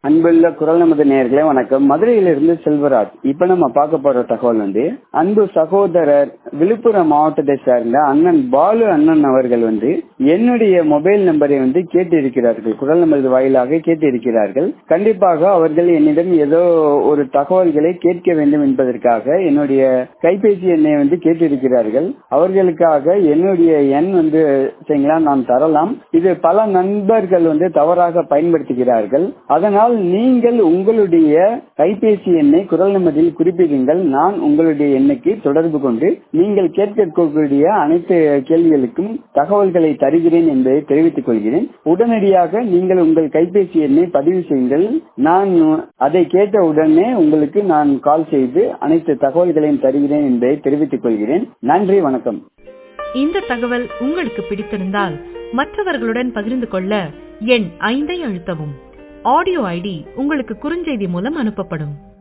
அன்புள்ள குரல் நமது நேர்களே வணக்கம் மதுரையிலிருந்து செல்வராஜ் இப்ப நம்ம பார்க்க போற தகவல் வந்து அன்பு சகோதரர் விழுப்புரம் மாவட்டத்தை சேர்ந்த அண்ணன் பாலு அண்ணன் அவர்கள் வந்து என்னுடைய மொபைல் நம்பரை வந்து கேட்டு இருக்கிறார்கள் குரல் நமது வாயிலாக கேட்டு இருக்கிறார்கள் கண்டிப்பாக அவர்கள் என்னிடம் ஏதோ ஒரு தகவல்களை கேட்க வேண்டும் என்பதற்காக என்னுடைய கைபேசி எண்ணை வந்து கேட்டிருக்கிறார்கள் அவர்களுக்காக என்னுடைய எண் வந்து சரிங்களா நான் தரலாம் இது பல நண்பர்கள் வந்து தவறாக பயன்படுத்துகிறார்கள் அதனால் நீங்கள் உங்களுடைய கைபேசி எண்ணை குரல் நமதில் குறிப்பிடுங்கள் நான் உங்களுடைய எண்ணுக்கு தொடர்பு கொண்டு நீங்கள் கேட்கக்கூடிய அனைத்து கேள்விகளுக்கும் தகவல்களை தருகிறேன் என்பதை தெரிவித்துக் கொள்கிறேன் உடனடியாக நீங்கள் உங்கள் கைபேசி எண்ணை பதிவு செய்யுங்கள் நான் அதை கேட்ட உடனே உங்களுக்கு நான் கால் செய்து அனைத்து தகவல்களையும் தருகிறேன் என்பதை தெரிவித்துக் கொள்கிறேன் நன்றி வணக்கம் இந்த தகவல் உங்களுக்கு பிடித்திருந்தால் மற்றவர்களுடன் பகிர்ந்து கொள்ள எண் ஐந்தை அழுத்தவும் ஆடியோ ஐடி உங்களுக்கு குறுஞ்செய்தி மூலம் அனுப்பப்படும்